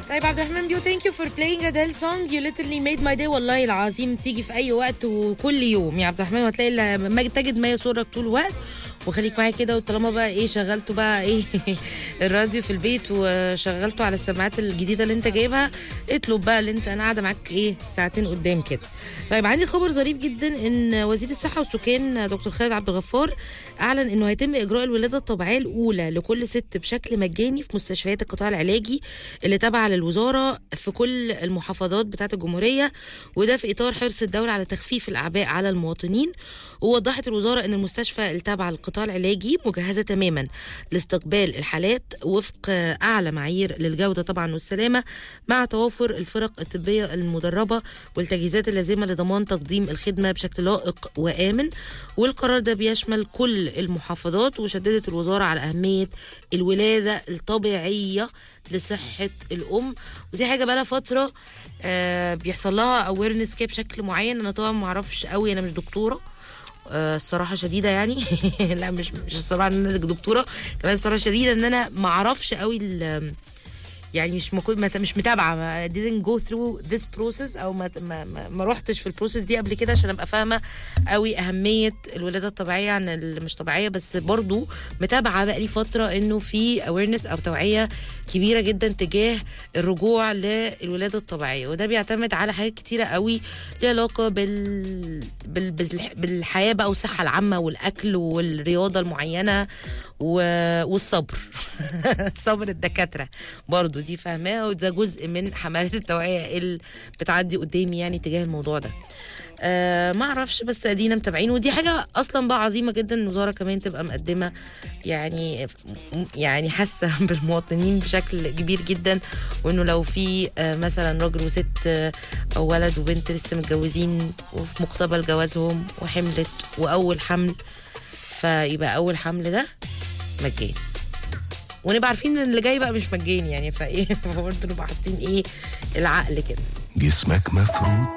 طيب عبد الرحمن بيو ثانك يو فور بلاينج اديل سونج يو literally ميد ماي داي والله العظيم تيجي في اي وقت وكل يوم يا عبد الرحمن وهتلاقي ل- ما تجد ما يسرك طول الوقت وخليك معايا كده وطالما بقى ايه شغلته بقى ايه الراديو في البيت وشغلته على السماعات الجديده اللي انت جايبها اطلب بقى اللي انت انا قاعده معاك ايه ساعتين قدام كده طيب عندي خبر ظريف جدا ان وزير الصحه والسكان دكتور خالد عبد الغفار اعلن انه هيتم اجراء الولاده الطبيعيه الاولى لكل ست بشكل مجاني في مستشفيات القطاع العلاجي اللي تابعه للوزاره في كل المحافظات بتاعه الجمهوريه وده في اطار حرص الدوله على تخفيف الاعباء على المواطنين ووضحت الوزاره ان المستشفى التابعه للقطاع العلاجي مجهزه تماما لاستقبال الحالات وفق اعلى معايير للجوده طبعا والسلامه مع توافر الفرق الطبيه المدربه والتجهيزات اللازمه لضمان تقديم الخدمه بشكل لائق وامن والقرار ده بيشمل كل المحافظات وشددت الوزاره على اهميه الولاده الطبيعيه لصحه الام ودي حاجه بقى لها فتره آه بيحصل لها اويرنس كده بشكل معين انا طبعا ما اعرفش قوي انا مش دكتوره آه، الصراحه شديده يعني لا مش مش الصراحه ان انا دكتوره كمان الصراحه شديده ان انا ما اعرفش قوي ال- يعني مش مكو... ما- مش متابعه ما didn't go through this process او ما ما, ما, ما روحتش في البروسيس دي قبل كده عشان ابقى فاهمه قوي اهميه الولاده الطبيعيه عن اللي مش طبيعيه بس برضو متابعه بقى لي فتره انه في awareness او توعيه كبيره جدا تجاه الرجوع للولاده الطبيعيه وده بيعتمد على حاجات كتيره قوي ليها علاقه بال... بال... بال... بالحياه بقى والصحه العامه والاكل والرياضه المعينه و... والصبر صبر الدكاتره برضو دي فاهماه وده جزء من حملات التوعيه اللي بتعدي قدامي يعني تجاه الموضوع ده آه ما اعرفش بس ادينا متابعين ودي حاجه اصلا بقى عظيمه جدا ان الوزاره كمان تبقى مقدمه يعني يعني حاسه بالمواطنين بشكل كبير جدا وانه لو في آه مثلا راجل وست آه او ولد وبنت لسه متجوزين وفي مقتبل جوازهم وحملت واول حمل فيبقى اول حمل ده مجاني ونبقى عارفين ان اللي جاي بقى مش مجاني يعني فايه فبرضه نبقى حاطين ايه العقل كده جسمك مفروض